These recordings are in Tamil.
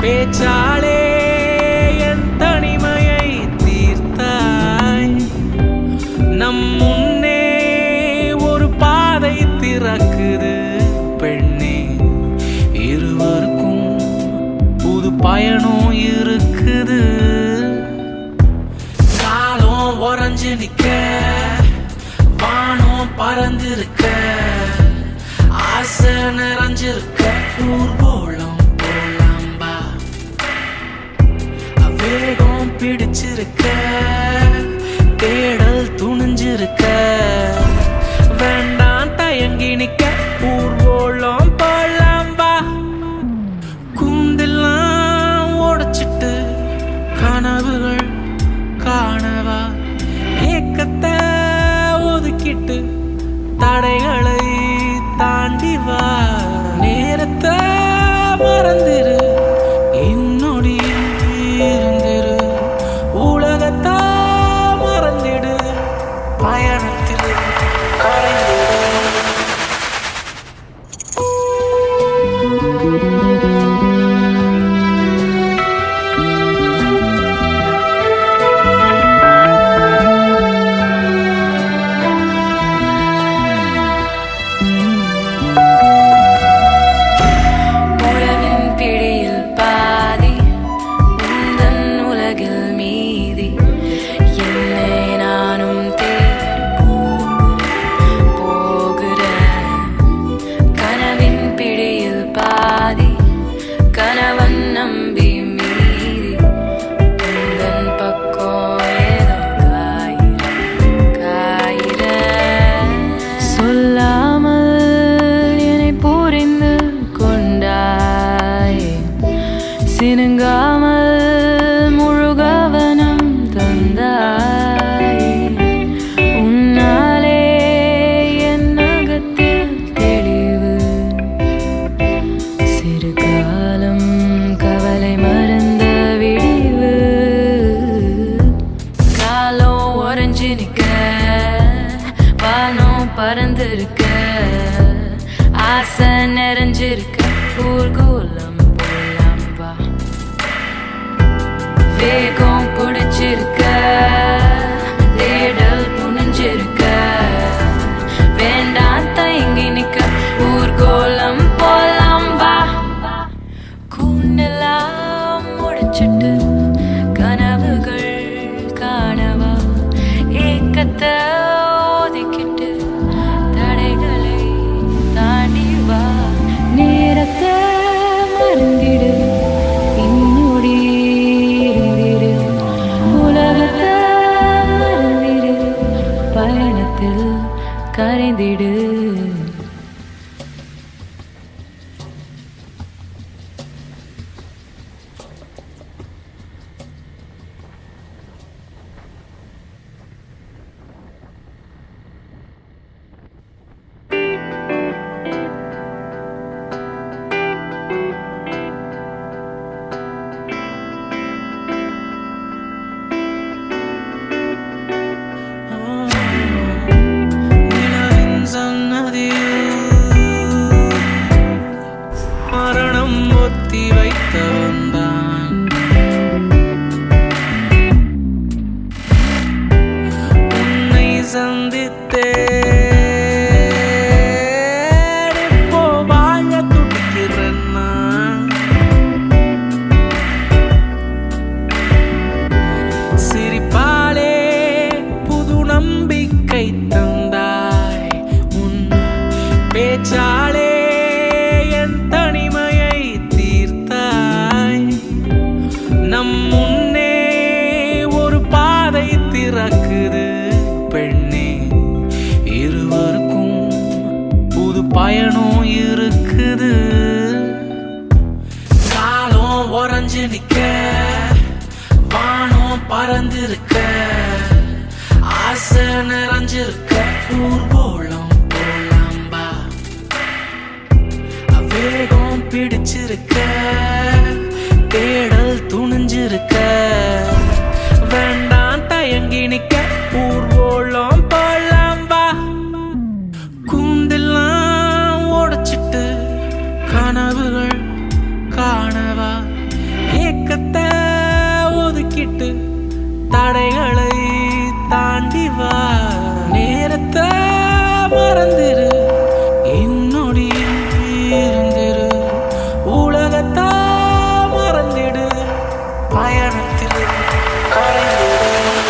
பேச்சாலே என் தனிமையை தீர்த்தாய் நம் முன்னே ஒரு பாதை திறக்குது பெண்ணே இருவருக்கும் புது பயணம் இருக்குது காலம் உறைஞ்சு நிக்க வானம் பறந்திருக்க ஆசை நிறைஞ்சிருக்க ஊர்வலம் போலாம் பா வேகம் பிடிச்சிருக்க தேடல் துணிஞ்சிருக்க வேண்டாம் தயங்கி நிக்க ஊர்வலம் போலாம் வா கூந்தெல்லாம் உடைச்சிட்டு கனவுகள் காணவா ஏக்கத்தை ஒதுக்கிட்டு தடைகளை தாண்டி வா நேரத்தை மறந்திரு என்னொடி இருந்திரு உலகத்தை மறந்திடு பயணத்தில் கரைந்திடு உறவின் பிடியில் பாதி உந்தன் உலகில் மீதி என்னை நானும் தேடி போகிறேன் போகிறேன் கனவின் பிடியில் பாதி கணவன் நம்பி மீதி உந்தன் பக்கம் ஏதோ காயிரம் காயிரம் சொல்லாமல் என்னை புரிந்து கொண்டாய் சினுங்காமல் முழு கவனம் தந்தாய் உன்னாலே என் அகத்தில் தெளிவு சிறு காலம் கவலை மறந்த விடிவு காலோ உறைஞ்சு நிக்க வானம் பறந்திருக்க ஆசை நிறைஞ்சிருக்க ஊர்கோலம் போலாம் வா வேகம் பிடிச்சிருக்க தேடல் துணிஞ்சிருக்க வேண்டாம் தயங்கி நிக்க ஊர்கோலம் போலாம் வா கூண்டெல்லாம் முடிச்சிட்டு கனவுகள் காணவா ஏக்கத்தை ஒதுக்கிட்டு தடைகளை தாண்டி வா நேரத்தை மறந்திடு இன்னொடி இருந்திரு உலகத்தை மறந்திடு பயணத்தில் கரைந்திடு நிலவின் சன்னதியில் மரணம் ஒத்தி வைத்தவன் தான் உன்னை சந்தித்தே இப்போ வாழ துடிக்கிறேன் நான் சிரிப்பாலே புது நம்பிக்கை தந்தாய் உன் பேச்சாலே என் தனிமையை தீர்த்தாய் நம் முன்னே ஒரு பாதை திறக்குது பெண்ணே இருவருக்கும் புது பயணம் இருக்குது காலம் உறைஞ்சு நிக்க வானம் பறந்திருக்க ஆசை நிறைஞ்சிருக்க ஊர்வலம் போலாம் பா வேகம் பிடிச்சிருக்க தேடல் துணிஞ்சிருக்க வேண்டாம் தயங்கி நிக்க ஊர்வலம் போலாம் வா கூந்தெல்லாம் உடைச்சிட்டு கனவுகள் காணவா ஒதுக்கிட்டு தடைகளை தாண்டி வா நேரத்தை மறந்துரு என்னொடி இருந்திரு உலகத்தை மறந்திடு பயணத்தில் கரைந்திடு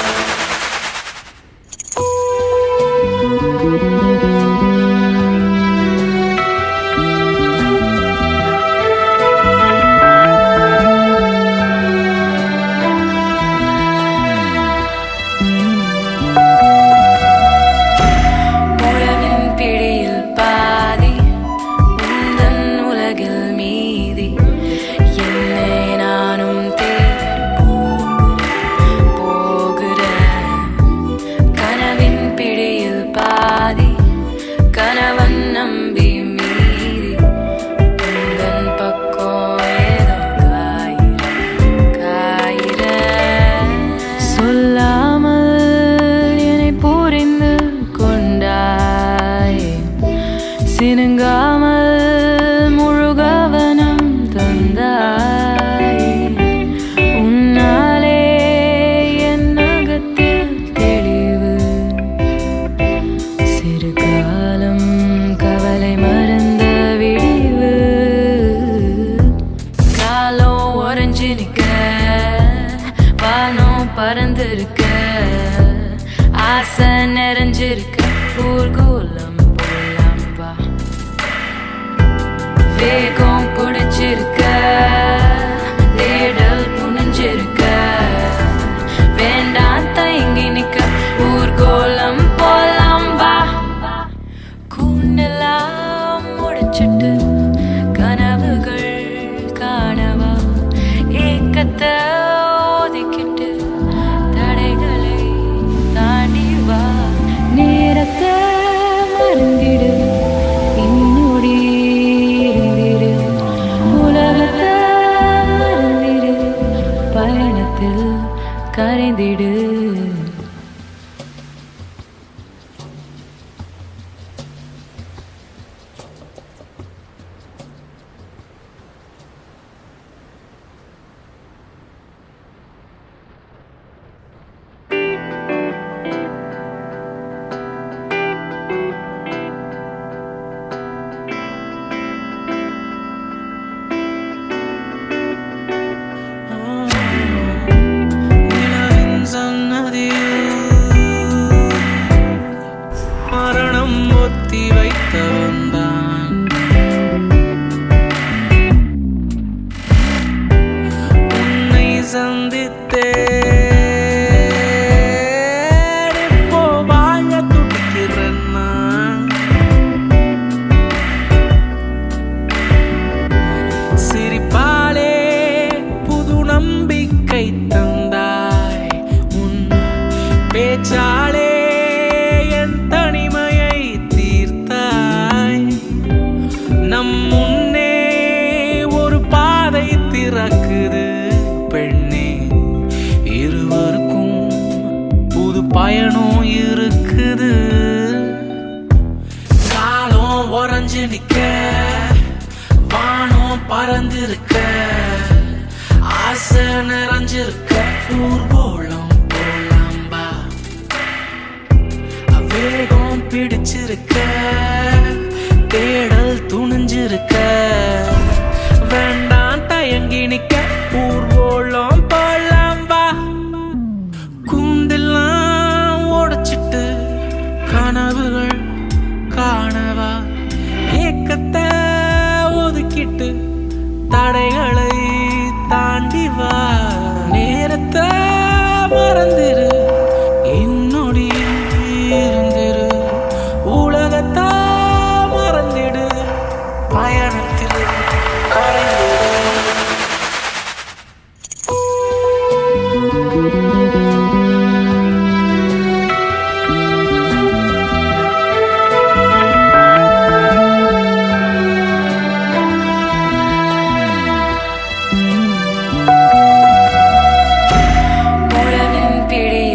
உறவின் பிடியில் பாதி உந்தன் உலகில் மீதி என்னை நானும் தேடி போகிறேன் போகிறேன் கனவின் பிடியில் பாதி கணவன் நம்பி மீதி உந்தன் பக்கம் ஏதோ காயிரம் காயிரம் சொல்லாமல் என்னை புரிந்து கொண்டாய் சினுங்காமல் முழு கவனம் தந்தாய் உன்னாலே என் அகத்தில் தெளிவு சிறு காலம் கவலை மறந்த விடிவு காலோ உறைஞ்சு நிக்க வானம் பறந்திருக்க ஆசை நிறைஞ்சிருக்க ஊர்கோலம் போலாம் வா வேகம் பிடிச்சிருக்க தேடல் புனிஞ்சிருக்க வேண்டாம் தயங்கி நிக்க ஊர்கோலம் போலாம் வா கூண்டெல்லாம் முடிச்சிட்டு கனவுகள் காணவா ஏக்கத்தை ஒதுக்கிட்டு தடைகளை தாண்டி வா நேரத்தை மறந்திடு இன்னொடி இருந்திடு உலகத்தை மறந்திடு பயணத்தில் கரைந்திடு நிலவின் சன்னதியில் மரணம் ஒத்தி வைத்தவன் தான் உன்னை சந்தித்தே இப்போ வாழ துடிக்கிறேன் நான் சிரிப்பாலே புது நம்பிக்கை தந்தாய் உன் பேச்சாலே என் தனிமையை தீர்த்தாய் நம் முன்னே ஒரு பாதை திறக்குது பெண்ணே இருவருக்கும் புது பயணம் இருக்குது காலம் உறைஞ்சு நிக்க வானம் பறந்திருக்க ஆசை நிறைஞ்சிருக்க ஊர்வலம் போலாம் பா வேகம் பிடிச்சிருக்க தேடல் துணிஞ்சிருக்க வேண்டாம் தயங்கி நிக்க ஊர்வலம் போலாம் வா குந்தெல்லாம் உடைச்சிட்டு கனவுகள் காணவா ஏக்கத்தை ஒதுக்கிட்டு தடைகளை தாண்டி வா நேரத்தை மறந்துரு என்னொடி இருந்திரு உலகத்தை மறந்திடு பயணத்தில் கரைந்திடு உறவின் பிடி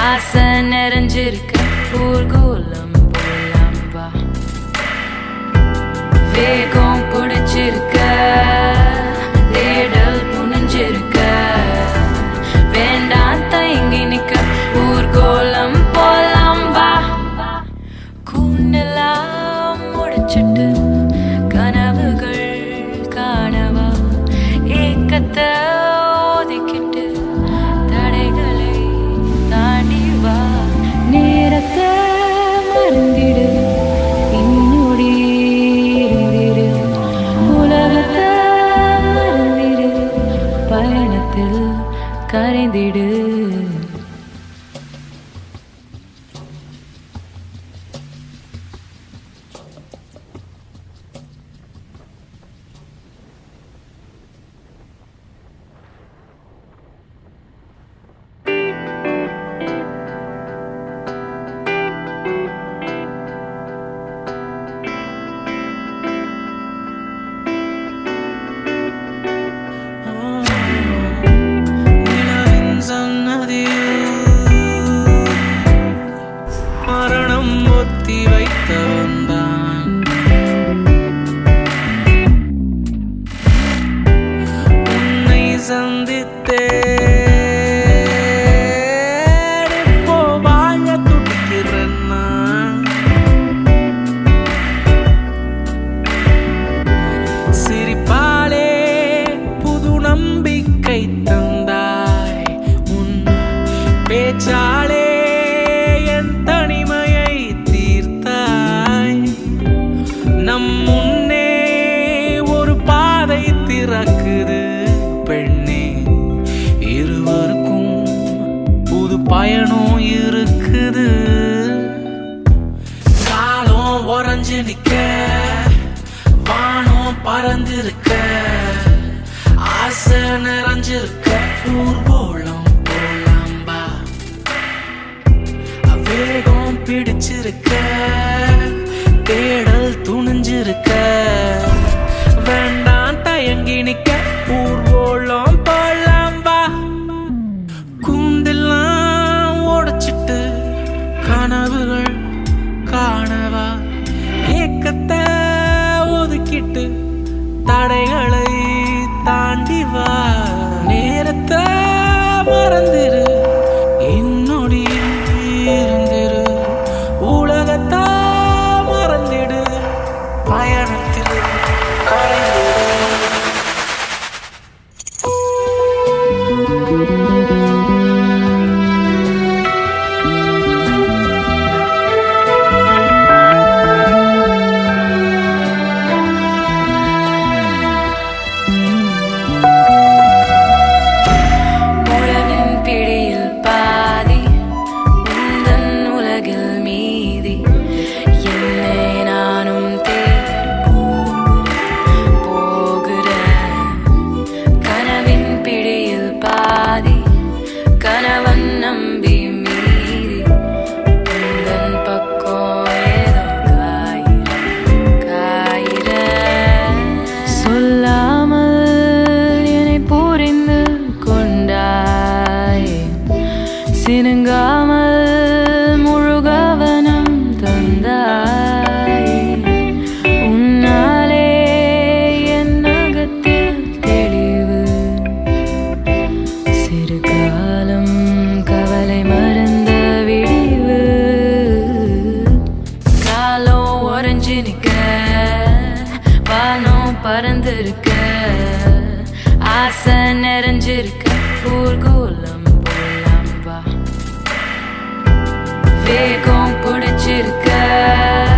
ஆசை நிறைஞ்சிருக்க ஊர்கோலம் போலாம் வா வேகம் பிடிச்சிருக்க தேடல் துணிஞ்சிருக்க வேண்டாம் தயங்கி நிக்க ஊர்கோலம் போலாம் வா கூண்டெல்லாம் முடிச்சிட்டு கனவுகள் காணவா ஏக்கத்தை ஒதுக்கிட்டு தடைகளை தாண்டி வா நேரத்தை மறந்திடு இன்னொடி இருந்திரு உலகத்தை மறந்திடு பயணத்தில் கரைந்திடு நிலவின் சன்னதியில் மரணம் ஒத்தி வைத்தவன் தான் உன்னை சந்தித்தே இப்போ வாழ துடிக்கிறேன் நான் சிரிப்பாலே புது நம்பிக்கை தந்தாய் உன் பேச்சாலே என் தனிமையை தீர்த்தாய் நம் முன்னே ஒரு பாதை திறக்குது பெண்ணே இருவருக்கும் புது பயணம் இருக்குது காலம் உறைஞ்சு நிக்க வானம் பறந்திருக்க ஆசை நிறைஞ்சிருக்க ஊர்வலம் போலாம் பா வேகம் பிடிச்சிருக்க தேடல் துணிஞ்சிருக்க வேண்டாம் தயங்கி நிக்க ஊர்வலம் போலாம் வா கூண்டெல்லாம் உடைச்சிட்டு கனவுகள் காணவா ஏக்கத்தை ஒதுக்கிட்டு தடைகளை தாண்டி வா நேரத்தை மறந்திரு இன்னொடி இருந்திரு உலகத்தை மறந்திடு பயணத்தில் கரைந்திடு உழவின் பிடியில் பாதி உந்தன் உலகில் மீதி என்னை நானும் தேடி போகிறேன் கனவின் பிடியில் பாதி கணவன் நம்பி மீதி உந்தன் பக்கம் ஏதோ காயிரம் காயிரம் சொல்லாமல் என்னை புரிந்து கொண்டாய் சினுங்காமல் முழு கவனம் தந்தாய் உன்னாலே என் அகத்தில் தெளிவு சிறு காலம் கவலை மறந்த விடிவு காலோ உறைஞ்சு நிக்க வானம் பறந்திருக்க ஆசை நிறைஞ்சிருக்க ஊர்கோலம் போலாம் வா வேகம் பிடிச்சிருக்க